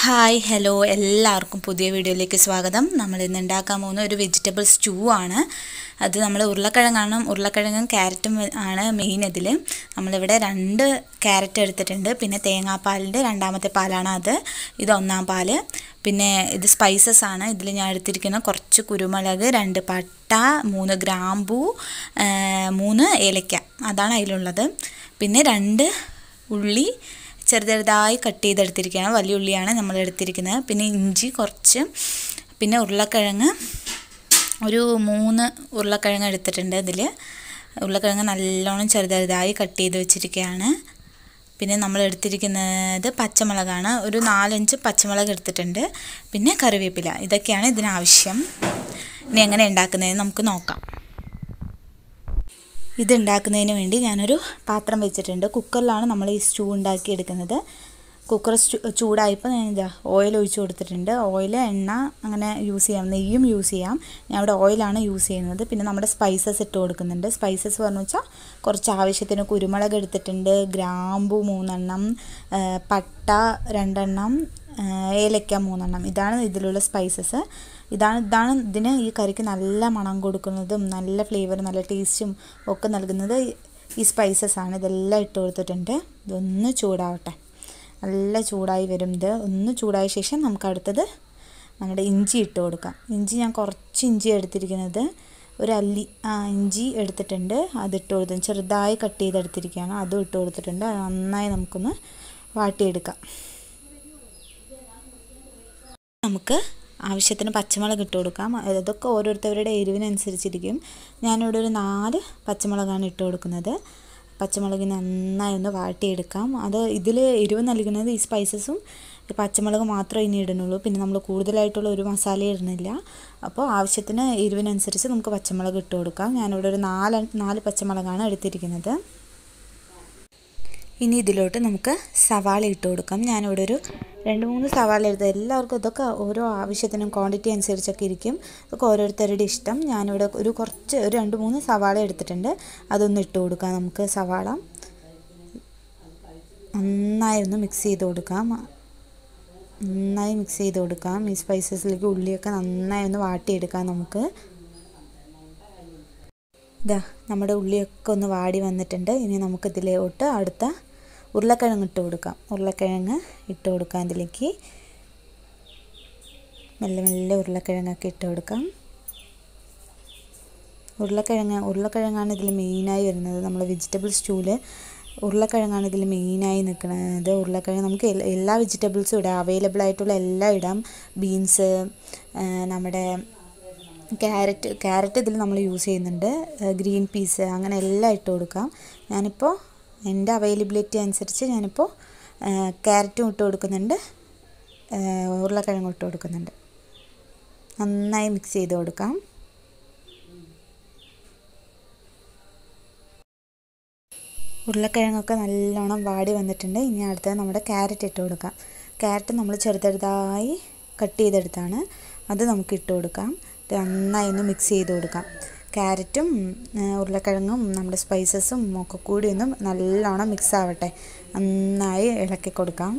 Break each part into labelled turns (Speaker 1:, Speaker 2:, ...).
Speaker 1: hi hello എല്ലാവർക്കും പുതിയ വീഡിയോയിലേക്ക് സ്വാഗതം നമ്മൾ ഇന്ന് ഉണ്ടാക്കാൻ പോകുന്ന ഒരു വെജിറ്റബിൾ സ്റ്റൂ ആണ് അത് നമ്മൾ ഉരുളക്കിഴങ്ങാണ് ഉരുളക്കിഴങ്ങും ക്യാരറ്റും ആണ് മെയിൻ ഇതിൽ നമ്മളിവിടെ രണ്ട് ക്യാരറ്റ് എടുത്തിട്ടുണ്ട് പിന്നെ തേങ്ങാപ്പാലിൻ്റെ രണ്ടാമത്തെ പാലാണ് അത് ഇത് ഒന്നാം പാല് പിന്നെ ഇത് സ്പൈസസ് ആണ് ഇതിൽ ഞാൻ എടുത്തിരിക്കുന്ന കുറച്ച് കുരുമുളക് രണ്ട് പട്ട മൂന്ന് ഗ്രാമ്പൂ ആ, മൂന്ന് ഏലക്ക അതാണ് അതിലുള്ളത് പിന്നെ രണ്ട് ഉള്ളി ചെറു ചെറുതായി കട്ട് ചെയ്തെടുത്തിരിക്കുകയാണ് വലിയ ഉള്ളിയാണ് നമ്മൾ എടുത്തിരിക്കുന്നത് പിന്നെ ഇഞ്ചി കുറച്ച് പിന്നെ ഉരുളക്കിഴങ്ങ് ഒരു മൂന്ന് ഉരുളക്കിഴങ്ങ് എടുത്തിട്ടുണ്ട് ഇതിൽ ഉരുളക്കിഴങ്ങ് നല്ലോണം ചെറു ചെറുതായി കട്ട് ചെയ്ത് വെച്ചിരിക്കുകയാണ് പിന്നെ നമ്മൾ എടുത്തിരിക്കുന്നത് പച്ചമുളകാണ് ഒരു നാലഞ്ച് പച്ചമുളക് എടുത്തിട്ടുണ്ട് പിന്നെ കറിവേപ്പില ഇതൊക്കെയാണ് ഇതിനാവശ്യം ഇനി എങ്ങനെ ഉണ്ടാക്കുന്നതെന്ന് നമുക്ക് നോക്കാം ഇത് ഉണ്ടാക്കുന്നതിന് വേണ്ടി ഞാനൊരു പാത്രം വെച്ചിട്ടുണ്ട് കുക്കറിലാണ് നമ്മൾ ഈ സ്റ്റൂ ഉണ്ടാക്കി എടുക്കുന്നത് കുക്കർ ചൂടായപ്പോൾ ഞാൻ ഇതാ ഓയിൽ ഒഴിച്ചു കൊടുത്തിട്ടുണ്ട് ഓയിൽ എണ്ണ അങ്ങനെ യൂസ് ചെയ്യാം നെയ്യും യൂസ് ചെയ്യാം ഞാൻ ഇവിടെ ഓയിലാണ് യൂസ് ചെയ്യുന്നത് പിന്നെ നമ്മുടെ സ്പൈസസ് ഇട്ട് കൊടുക്കുന്നുണ്ട് സ്പൈസസ് പറഞ്ഞു വെച്ചാൽ കുറച്ച് ആവശ്യത്തിന് കുരുമുളക് എടുത്തിട്ടുണ്ട് ഗ്രാമ്പു മൂന്നെണ്ണം ആ, പട്ട രണ്ടെണ്ണം ആ, ഏലക്ക മൂന്നെണ്ണം ഇതാണ് ഇതിലുള്ള സ്പൈസസ് ഇതാണ് ഇതാണ് ഇതിന് ഈ കറിക്ക് നല്ല മണം കൊടുക്കുന്നതും നല്ല ഫ്ലേവർ നല്ല ടേസ്റ്റും ഒക്കെ നൽകുന്നത് ഈ സ്പൈസസ് ആണ് ഇതെല്ലാം ഇട്ട് കൊടുത്തിട്ടുണ്ട് ഇതൊന്ന് ചൂടാവട്ടെ നല്ല ചൂടായി വരും ഇത് ഒന്ന് ചൂടായ ശേഷം നമുക്ക് അടുത്തത് നമ്മുടെ ഇഞ്ചി ഇട്ട് കൊടുക്കാം ഇഞ്ചി ഞാൻ കുറച്ച് ഇഞ്ചി എടുത്തിരിക്കുന്നത് ഒരു അല്ലി ആ ഇഞ്ചി എടുത്തിട്ടുണ്ട് അതിട്ട് കൊടുത്തു ചെറുതായി കട്ട് ചെയ്തെടുത്തിരിക്കുകയാണ് അതും ഇട്ട് കൊടുത്തിട്ടുണ്ട് അത് നന്നായി നമുക്കൊന്ന് വാട്ടിയെടുക്കാം നമുക്ക് ആവശ്യത്തിന് പച്ചമുളക് ഇട്ട് കൊടുക്കാം അതൊക്കെ ഓരോരുത്തരുടെ എരിവിനനുസരിച്ചിരിക്കും ഞാനിവിടെ ഒരു നാല് പച്ചമുളകാണ് ഇട്ട് കൊടുക്കുന്നത് പച്ചമുളക് നന്നായി ഒന്ന് വാട്ടിയെടുക്കാം അത് ഇതിൽ എരിവ് നൽകുന്നത് ഈ സ്പൈസസും ഈ പച്ചമുളക് മാത്രമേ ഇനി ഇടുന്നുള്ളൂ പിന്നെ നമ്മൾ കൂടുതലായിട്ടുള്ള ഒരു മസാല ഇടുന്നില്ല അപ്പോൾ ആവശ്യത്തിന് എരിവിനനുസരിച്ച് നമുക്ക് പച്ചമുളക് ഇട്ട് കൊടുക്കാം ഞാനിവിടെ ഒരു നാല് നാല് പച്ചമുളകാണ് എടുത്തിരിക്കുന്നത് ഇനി ഇതിലോട്ട് നമുക്ക് സവാള ഇട്ട് കൊടുക്കാം ഞാനിവിടെ ഒരു രണ്ട് മൂന്ന് സവാള എടുത്ത് എല്ലാവർക്കും ഇതൊക്കെ ഓരോ ആവശ്യത്തിനും ക്വാണ്ടിറ്റി അനുസരിച്ചൊക്കെ ഇരിക്കും ഇതൊക്കെ ഓരോരുത്തരുടെ ഇഷ്ടം ഞാനിവിടെ ഒരു കുറച്ച് ഒരു രണ്ട് മൂന്ന് സവാള എടുത്തിട്ടുണ്ട് അതൊന്ന് ഇട്ട് കൊടുക്കാം നമുക്ക് സവാള നന്നായി ഒന്ന് മിക്സ് ചെയ്ത് കൊടുക്കാം നന്നായി മിക്സ് ചെയ്ത് കൊടുക്കാം ഈ സ്പൈസസിലേക്ക് ഉള്ളിയൊക്കെ നന്നായി ഒന്ന് വാട്ടിയെടുക്കാം നമുക്ക് ഇതാ നമ്മുടെ ഉള്ളിയൊക്കെ ഒന്ന് വാടി വന്നിട്ടുണ്ട് ഇനി നമുക്ക് ഇതിലോട്ട് അടുത്ത ഉരുളക്കിഴങ്ങ് ഇട്ട് കൊടുക്കാം ഉരുളക്കിഴങ്ങ് ഇട്ട് കൊടുക്കാം ഇതിലേക്ക് മെല്ലെ മെല്ലെ ഉരുളക്കിഴങ്ങൊക്കെ ഇട്ട് കൊടുക്കാം ഉരുളക്കിഴങ്ങ് ഉരുളക്കിഴങ്ങാണ് ഇതിൽ മെയിനായി വരുന്നത് നമ്മൾ വെജിറ്റബിൾ സ്റ്റൂവിൽ ഉരുളക്കിഴങ്ങാണ് ഇതിൽ മെയിനായി നിൽക്കുന്നത് ഉരുളക്കിഴങ്ങ് നമുക്ക് എല്ലാ- എല്ലാ വെജിറ്റബിൾസും ഇടാം അവൈലബിൾ ആയിട്ടുള്ള എല്ലാം ഇടാം ബീൻസ് നമ്മുടെ ക്യാരറ്റ് ക്യാരറ്റ് ഇതിൽ നമ്മൾ യൂസ് ചെയ്യുന്നുണ്ട് ഗ്രീൻ പീസ് അങ്ങനെ എല്ലാം ഇട്ട് കൊടുക്കാം ഞാനിപ്പോൾ എൻ്റെ അവൈലബിലിറ്റി അനുസരിച്ച് ഞാനിപ്പോൾ ക്യാരറ്റും ഇട്ട് കൊടുക്കുന്നുണ്ട് ഉരുളക്കിഴങ്ങും ഇട്ട് കൊടുക്കുന്നുണ്ട് നന്നായി മിക്സ് ചെയ്ത് കൊടുക്കാം ഉരുളക്കിഴങ്ങൊക്കെ നല്ലോണം വാടി വന്നിട്ടുണ്ട് ഇനി അടുത്തത് നമ്മുടെ ക്യാരറ്റ് ഇട്ട് കൊടുക്കാം ക്യാരറ്റ് നമ്മൾ ചെറുതായി കട്ട് ചെയ്തെടുത്താണ് അത് നമുക്ക് ഇട്ട് കൊടുക്കാം ഇത് നന്നായി ഒന്ന് മിക്സ് ചെയ്ത് കൊടുക്കാം ക്യാരറ്റും ആ, ഉരുളക്കിഴങ്ങും നമ്മുടെ സ്പൈസസും ഒക്കെ കൂടി ഒന്ന് നല്ലോണം മിക്സ് ആവട്ടെ നന്നായി ഇളക്കി കൊടുക്കാം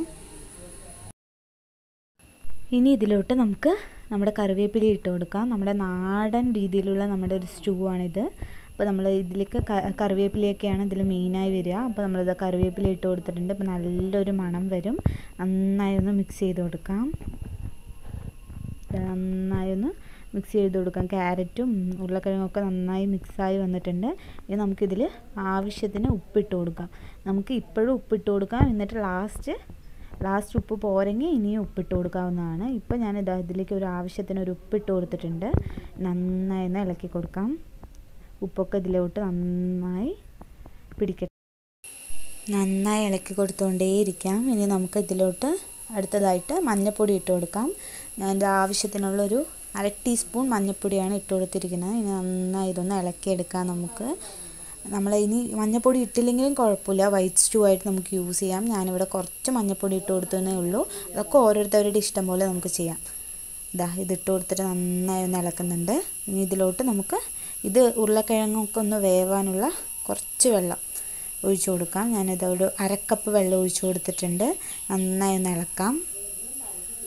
Speaker 1: ഇനി ഇതിലോട്ട് നമുക്ക് നമ്മുടെ കറിവേപ്പില ഇട്ട് കൊടുക്കാം നമ്മുടെ നാടൻ രീതിയിലുള്ള നമ്മുടെ ഒരു സ്റ്റൂ ആണിത് അപ്പോൾ നമ്മൾ ഇതിലേക്ക് ക- കറിവേപ്പിലയൊക്കെയാണ് ഇതിൽ മെയിനായി വരിക അപ്പോൾ നമ്മളിത് കറിവേപ്പില ഇട്ട് കൊടുത്തിട്ടുണ്ട് അപ്പോൾ നല്ലൊരു മണം വരും നന്നായി ഒന്ന് മിക്സ് ചെയ്ത് കൊടുക്കാം ഇത് നന്നായി ഒന്ന് മിക്സ് ചെയ്ത് കൊടുക്കാം ക്യാരറ്റും ഉരുളക്കിഴങ്ങൊക്കെ നന്നായി മിക്സായി വന്നിട്ടുണ്ട് ഇനി നമുക്കിതിൽ ആവശ്യത്തിന് ഉപ്പിട്ട് കൊടുക്കാം നമുക്ക് ഇപ്പോഴും ഉപ്പിട്ട് കൊടുക്കാം എന്നിട്ട് ലാസ്റ്റ് ലാസ്റ്റ് ഉപ്പ് പോരെങ്കിൽ ഇനിയും ഉപ്പിട്ട് കൊടുക്കാവുന്നതാണ് ഇപ്പം ഞാൻ ഇതാ ഇതിലേക്ക് ഒരു ആവശ്യത്തിന് ഒരു ഉപ്പിട്ട് കൊടുത്തിട്ടുണ്ട് നന്നായി ഒന്ന് ഇളക്കി കൊടുക്കാം ഉപ്പൊക്കെ ഇതിലോട്ട് നന്നായി പിടിക്കട്ടെ നന്നായി ഇളക്കി കൊടുത്തുകൊണ്ടേയിരിക്കാം ഇനി നമുക്ക് ഇതിലോട്ട് അടുത്തതായിട്ട് മഞ്ഞൾപ്പൊടി ഇട്ട് കൊടുക്കാം ഞാൻ എൻ്റെ ആവശ്യത്തിനുള്ളൊരു അര ടീസ്പൂൺ മഞ്ഞൾപ്പൊടിയാണ് ഇട്ട് കൊടുത്തിരിക്കുന്നത് ഇനി നന്നായി ഇതൊന്ന് ഇളക്കിയെടുക്കാം നമുക്ക് നമ്മൾ ഇനി മഞ്ഞൾപ്പൊടി ഇട്ടില്ലെങ്കിലും കുഴപ്പമില്ല വൈറ്റ് സ്റ്റൂ ആയിട്ട് നമുക്ക് യൂസ് ചെയ്യാം ഞാനിവിടെ കുറച്ച് മഞ്ഞൾപ്പൊടി ഇട്ട് കൊടുത്തതേ ഉള്ളൂ അതൊക്കെ ഓരോരുത്തരുടെ ഇഷ്ടം പോലെ നമുക്ക് ചെയ്യാം ഇതാ ഇതിട്ട് കൊടുത്തിട്ട് നന്നായി ഒന്ന് ഇളക്കുന്നുണ്ട് ഇനി ഇതിലോട്ട് നമുക്ക് ഇത് ഉരുളക്കിഴങ്ങൊക്കെ ഒന്ന് വേവാനുള്ള കുറച്ച് വെള്ളം ഒഴിച്ചു കൊടുക്കാം ഞാനിത് ഒരു അരക്കപ്പ് വെള്ളം ഒഴിച്ചു കൊടുത്തിട്ടുണ്ട് നന്നായി ഒന്ന് ഇളക്കാം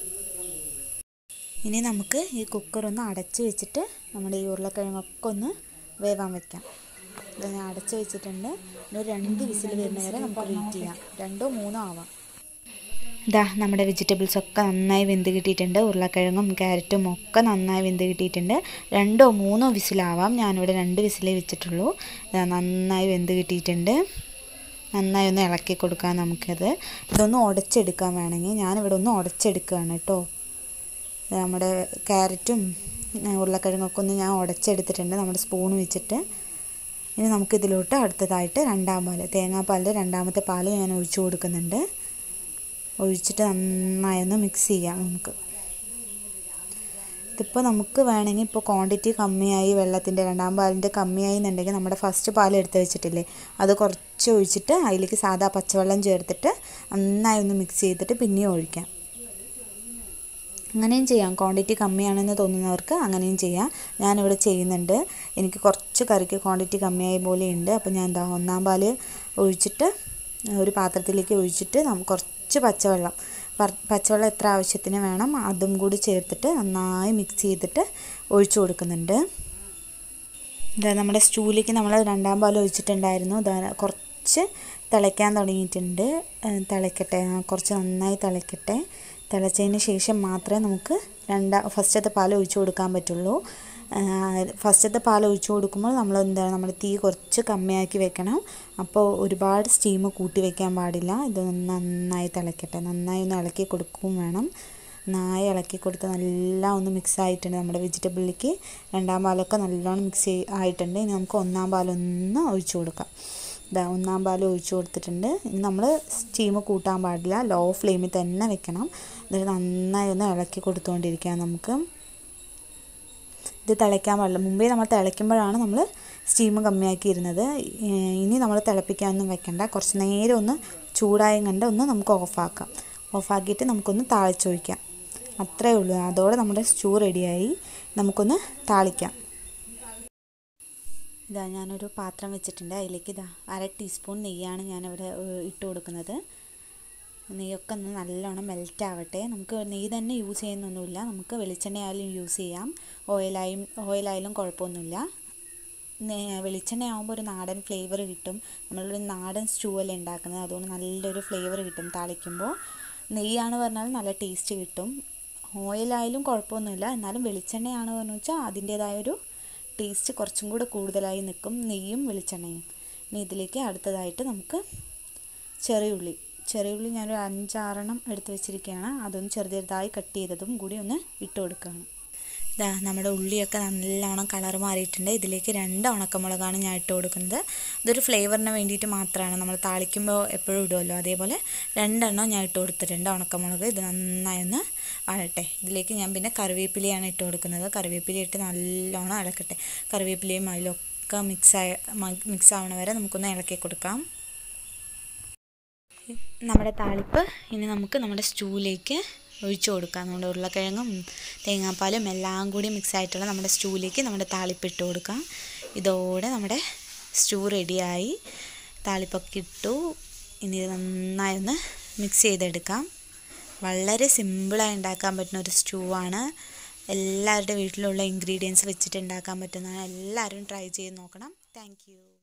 Speaker 1: ഇനി നമുക്ക് ഈ കുക്കർ ഒന്ന് അടച്ച് വെച്ചിട്ട് നമ്മുടെ ഈ ഉരുളക്കിഴങ്ങൊക്കെ ഒന്ന് വേവാൻ വെക്കാം ഇത് ഞാൻ അടച്ച് വെച്ചിട്ടുണ്ട് ഇനി ഒരു രണ്ട് വിസിൽ വരുന്ന വരെ നമുക്ക് വെയിറ്റ് ചെയ്യാം രണ്ടോ മൂന്നോ ആവാം ഇതാ നമ്മുടെ വെജിറ്റബിൾസ് ഒക്കെ നന്നായി വെന്ത് കിട്ടിയിട്ടുണ്ട് ഉരുളക്കിഴങ്ങും ക്യാരറ്റും ഒക്കെ നന്നായി വെന്ത് കിട്ടിയിട്ടുണ്ട് രണ്ടോ മൂന്നോ വിസിലാവാം ഞാനിവിടെ രണ്ട് വിസിലേ വെച്ചിട്ടുള്ളൂ ഇതാ നന്നായി വെന്ത് കിട്ടിയിട്ടുണ്ട് നന്നായി ഒന്ന് ഇളക്കി കൊടുക്കാം നമുക്കത് ഇതൊന്ന് ഉടച്ചെടുക്കാൻ വേണമെങ്കിൽ ഞാനിവിടെ ഒന്ന് ഉടച്ചെടുക്കുകയാണ് കേട്ടോ നമ്മുടെ ക്യാരറ്റും ഉരുളക്കിഴങ്ങൊക്കെ ഒന്ന് ഞാൻ ഉടച്ചെടുത്തിട്ടുണ്ട് നമ്മുടെ സ്പൂൺ വെച്ചിട്ട് ഇനി നമുക്കിതിലോട്ട് അടുത്തതായിട്ട് രണ്ടാം പാൽ തേങ്ങാപ്പാലിൻ്റെ രണ്ടാമത്തെ പാൽ ഞാൻ ഒഴിച്ചു കൊടുക്കുന്നുണ്ട് ഒഴിച്ചിട്ട് നന്നായി ഒന്ന് മിക്സ് ചെയ്യാം നമുക്ക് ഇതിപ്പോൾ നമുക്ക് വേണമെങ്കിൽ ഇപ്പോൾ ക്വാണ്ടിറ്റി കമ്മിയായി വെള്ളത്തിൻ്റെ രണ്ടാം പാലിൻ്റെ കമ്മിയായി എന്നുണ്ടെങ്കിൽ നമ്മുടെ ഫസ്റ്റ് പാൽ എടുത്ത് വെച്ചിട്ടില്ലേ അത് കുറച്ച് ഒഴിച്ചിട്ട് അതിലേക്ക് സാധാ പച്ചവെള്ളം ചേർത്തിട്ട് നന്നായി ഒന്ന് മിക്സ് ചെയ്തിട്ട് പിന്നെയും ഒഴിക്കാം അങ്ങനെയും ചെയ്യാം ക്വാണ്ടിറ്റി കമ്മിയാണെന്ന് തോന്നുന്നവർക്ക് അങ്ങനെയും ചെയ്യാം ഞാനിവിടെ ചെയ്യുന്നുണ്ട് എനിക്ക് കുറച്ച് കറിക്ക് ക്വാണ്ടിറ്റി കമ്മിയായ പോലെയുണ്ട് അപ്പോൾ ഞാൻ എന്താ ഒന്നാം പാല് ഒഴിച്ചിട്ട് ഒരു പാത്രത്തിലേക്ക് ഒഴിച്ചിട്ട് നമുക്ക് കുറച്ച് പച്ചവെള്ളം പച്ചവെള്ളം എത്ര ആവശ്യത്തിന് വേണം അതും കൂടി ചേർത്തിട്ട് നന്നായി മിക്സ് ചെയ്തിട്ട് ഒഴിച്ചു കൊടുക്കുന്നുണ്ട് ഇതാ നമ്മുടെ സ്റ്റൂവിലേക്ക് നമ്മൾ രണ്ടാം പാൽ ഒഴിച്ചിട്ടുണ്ടായിരുന്നു ഇതാ കുറച്ച് തിളയ്ക്കാൻ തുടങ്ങിയിട്ടുണ്ട് തിളയ്ക്കട്ടെ കുറച്ച് നന്നായി തിളയ്ക്കട്ടെ തിളച്ചതിന് ശേഷം മാത്രമേ നമുക്ക് രണ്ടാ ഫസ്റ്റത്തെ പാൽ ഒഴിച്ചു കൊടുക്കാൻ പറ്റുള്ളൂ ഫസ്റ്റത്തെ പാൽ ഒഴിച്ചു കൊടുക്കുമ്പോൾ നമ്മൾ എന്താണ് നമ്മൾ തീ കുറച്ച് കമ്മിയാക്കി വെക്കണം അപ്പോൾ ഒരുപാട് സ്റ്റീം കൂട്ടി വെക്കാൻ പാടില്ല ഇത് നന്നായി തിളയ്ക്കട്ടെ നന്നായി ഒന്ന് ഇളക്കി കൊടുക്കുകയും വേണം നന്നായി ഇളക്കി കൊടുത്ത് നല്ല ഒന്ന് മിക്സ് ആയിട്ടുണ്ട് നമ്മുടെ വെജിറ്റബിളിലേക്ക് രണ്ടാം പാലൊക്കെ നല്ലോണം മിക്സ് ആയിട്ടുണ്ട് ഇനി നമുക്ക് ഒന്നാം പാലൊന്ന് ഒഴിച്ചു കൊടുക്കാം ഇതാ ഒന്നാം പാൽ ഒഴിച്ചു കൊടുത്തിട്ടുണ്ട് ഇനി നമ്മൾ സ്റ്റീം കൂട്ടാൻ പാടില്ല ലോ ഫ്ലെയിമിൽ തന്നെ വെക്കണം എന്നിട്ട് നന്നായി ഒന്ന് ഇളക്കി കൊടുത്തുകൊണ്ടിരിക്കാം നമുക്ക് ഇത് തിളയ്ക്കാൻ പാടില്ല മുമ്പേ നമ്മൾ തിളയ്ക്കുമ്പോഴാണ് നമ്മൾ സ്റ്റീം കമ്മിയാക്കിയിരുന്നത് ഇനി നമ്മൾ തിളപ്പിക്കാനൊന്നും വെക്കണ്ട കുറച്ച് നേരം ഒന്ന് ചൂടായും കണ്ട് ഒന്ന് നമുക്ക് ഓഫാക്കാം ഓഫാക്കിയിട്ട് നമുക്കൊന്ന് താളിച്ചൊഴിക്കാം അത്രേ ഉള്ളൂ അതോടെ നമ്മുടെ സ്റ്റൂ റെഡിയായി നമുക്കൊന്ന് താളിക്കാം ഇതാ ഞാനൊരു പാത്രം വെച്ചിട്ടുണ്ട് അതിലേക്ക് ഇതാ അര ടീസ്പൂൺ നെയ്യാണ് ഞാനിവിടെ ഇട്ട് കൊടുക്കുന്നത് നെയ്യൊക്കെ ഒന്ന് നല്ലോണം മെൽറ്റ് ആവട്ടെ നമുക്ക് നെയ്യ് തന്നെ യൂസ് ചെയ്യുന്നൊന്നുമില്ല നമുക്ക് വെളിച്ചെണ്ണ ആയാലും യൂസ് ചെയ്യാം ഓയിലായും ഓയിലായാലും കുഴപ്പമൊന്നുമില്ല വെളിച്ചെണ്ണ ആകുമ്പോൾ ഒരു നാടൻ ഫ്ലേവർ കിട്ടും നമ്മളൊരു നാടൻ സ്റ്റൂ അല്ലേ ഉണ്ടാക്കുന്നത് അതുകൊണ്ട് നല്ലൊരു ഫ്ലേവർ കിട്ടും താളിക്കുമ്പോൾ നെയ്യാണ് പറഞ്ഞാൽ നല്ല ടേസ്റ്റ് കിട്ടും ഓയിലായാലും കുഴപ്പമൊന്നുമില്ല എന്നാലും വെളിച്ചെണ്ണയാണ് പറഞ്ഞു വെച്ചാൽ അതിൻ്റേതായൊരു ടേസ്റ്റ് കുറച്ചും കൂടെ കൂടുതലായി നിൽക്കും നെയ്യും വെളിച്ചെണ്ണയും ഇനി ഇതിലേക്ക് അടുത്തതായിട്ട് നമുക്ക് ചെറിയ ഉള്ളി ചെറിയ ഉള്ളി ഞാനൊരു അഞ്ചാറെണ്ണം എടുത്ത് വെച്ചിരിക്കുകയാണ് അതൊന്ന് ചെറു ചെറുതായി കട്ട് ചെയ്തതും കൂടി ഒന്ന് ഇട്ട് കൊടുക്കുകയാണ് ഇതാ നമ്മുടെ ഉള്ളിയൊക്കെ നല്ലോണം കളർ മാറിയിട്ടുണ്ട് ഇതിലേക്ക് രണ്ട് ഉണക്കമുളകാണ് ഞാൻ ഇട്ട് കൊടുക്കുന്നത് ഇതൊരു ഫ്ലേവറിന് വേണ്ടിയിട്ട് മാത്രമാണ് നമ്മൾ താളിക്കുമ്പോൾ എപ്പോഴും ഇടുമല്ലോ അതേപോലെ രണ്ടെണ്ണം ഞാൻ ഇട്ട് കൊടുത്തിട്ടുണ്ട് ഉണക്കമുളക് ഇത് നന്നായി ഒന്ന് വഴട്ടെ ഇതിലേക്ക് ഞാൻ പിന്നെ കറിവേപ്പിലയാണ് ഇട്ട് കൊടുക്കുന്നത് കറിവേപ്പില ഇട്ട് നല്ലോണം ഇളക്കട്ടെ കറിവേപ്പിലയും അതിലൊക്കെ മിക്സ് ആയ മിക്സ് ആവണ വരെ നമുക്കൊന്ന് ഇളക്കി കൊടുക്കാം നമ്മുടെ താളിപ്പ് ഇനി നമുക്ക് നമ്മുടെ സ്റ്റൂവിലേക്ക് ഒഴിച്ചു കൊടുക്കാം നമ്മുടെ ഉരുളക്കിഴങ്ങും തേങ്ങാപ്പാലും എല്ലാം കൂടി മിക്സ് ആയിട്ടുള്ള നമ്മുടെ സ്റ്റൂവിലേക്ക് നമ്മുടെ താളിപ്പ് ഇട്ട് കൊടുക്കാം ഇതോടെ നമ്മുടെ സ്റ്റൂ റെഡിയായി താളിപ്പൊക്കെ ഇട്ടു ഇനി ഇത് നന്നായി ഒന്ന് മിക്സ് ചെയ്തെടുക്കാം വളരെ സിമ്പിളായി ഉണ്ടാക്കാൻ പറ്റുന്ന ഒരു സ്റ്റൂ ആണ് എല്ലാവരുടെ വീട്ടിലുള്ള ഇൻഗ്രീഡിയൻസ് വെച്ചിട്ട് ഉണ്ടാക്കാൻ പറ്റുന്നതാണ് എല്ലാവരും ട്രൈ ചെയ്ത് നോക്കണം താങ്ക്